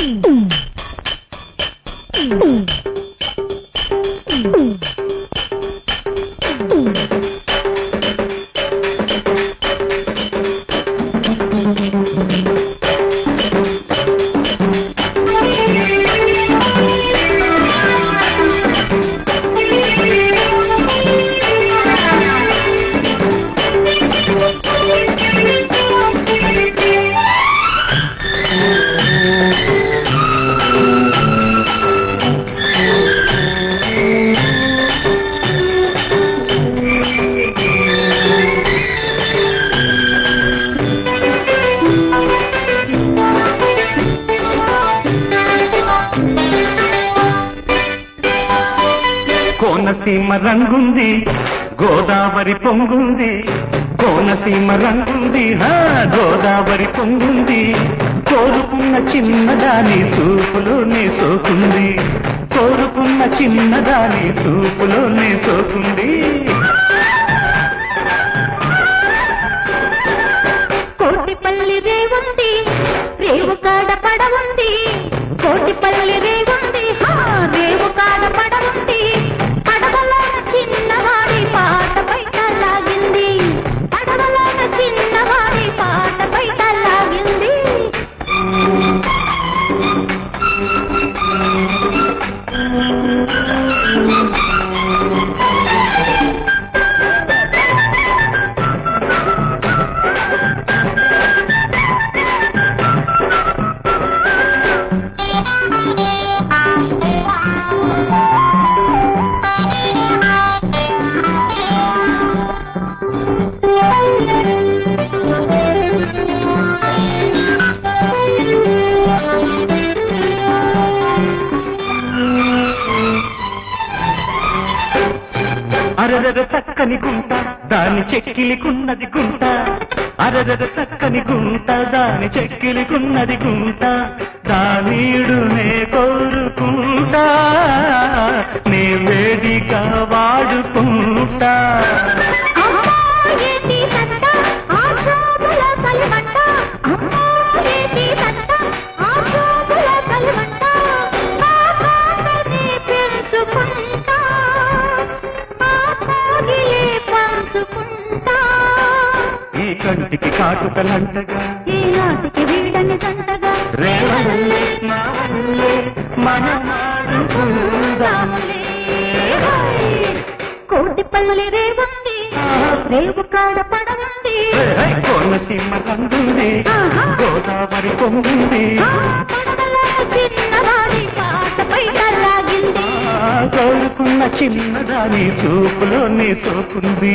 కోనసీమ రంగుంది గోదావరి పొంగుంది కోనసీమ రంగుంది హా గోదావరి పొంగుంది కోరుకున్న చిన్నదాని చూపులోనే సోకుంది కోరుకున్న చిన్నదాని చూపులోనే సోకుంది కోటిపల్లి రేవుంది రేవు కాడ పడవుంది కోటిపల్లి రేవుంది హా, రేవు కాడ పడవుంది పడవలోన చిన్నవాడి పాట బయట లాగింది పడవలోన చిన్నవాడి పాట బయట లాగింది అరరర చక్కని గుంట దాని చెక్కిలికున్నది గుంట అరరర చక్కని గుంట దాని చెక్కిలికున్నది గుంట దానీడునే కోరుకుంటా నే వేడిగా వాడుకుంటా అమ్మాయేటి సత్త ఆ శోభల కల్మంట అమ్మాయేటి సత్త ఆ శోభల కల్మంట ఆ కాకనే పెంచుకుంటా ఆ కాగిలే పంచుకుంటా ఈ కంటికి కాటుకలంటగా ఈ నాటికి వీడని జంటగా రేవల్లే నావల్లే మనమాడుకుందాములే కోటి పల్లె రేవుంది రేవు కాడ పడవుంది కోనసీమ రంగుంది గోదావరి పొంగింది ఆ పడవలో చిన్నవాడి పాట పైట లాగింది ఆ కోరుకున్న చిన్నదాని చూపులోనే సోకుంది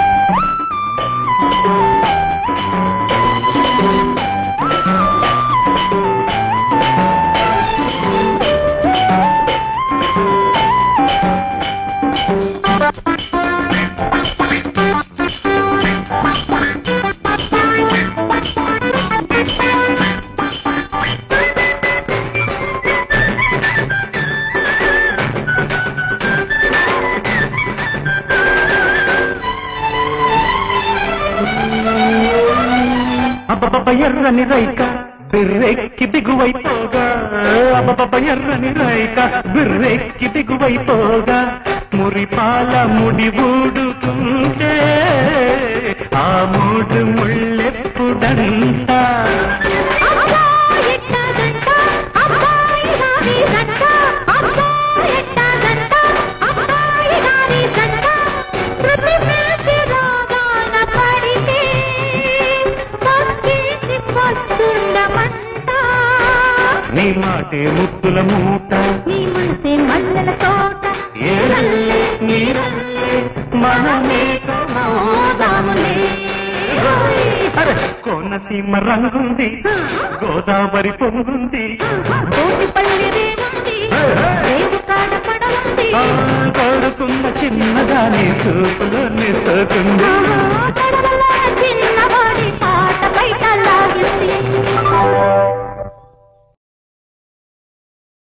అబ్బబ్బ ఎర్రని రైక బిర్రెక్కి దిగువైపోగా అబ్బబ్బ ఎర్రని రైక బిర్రెక్కి దిగువైపోగా మురిపాల ముడి ఊడుతుంటే ఆ మూడు ముళ్ళెప్పుడంతా అబ్బాయి ఎట్టాదంట అబ్బాయి గారి జంట అబ్బాయి ఎట్టాదంట అబ్బాయి గారి జంట శృతి పిలిచి రాగాన పడితే పక్కేసి పస్తుండమంట నీ మాటే ముత్తుల మూట నీ మనసే మల్లెల తోట ఏరల్లే నీరల్లే మనమే కమోదాములే అరే కోనసీమ రంగుంది గోదావరి పొంగుంది కోటిపల్లి రేవుంది రేవు కాడ పడవుంది ఆ కోరుకున్న చిన్నదాని చూపులోని సోకుంది ఆ పడవ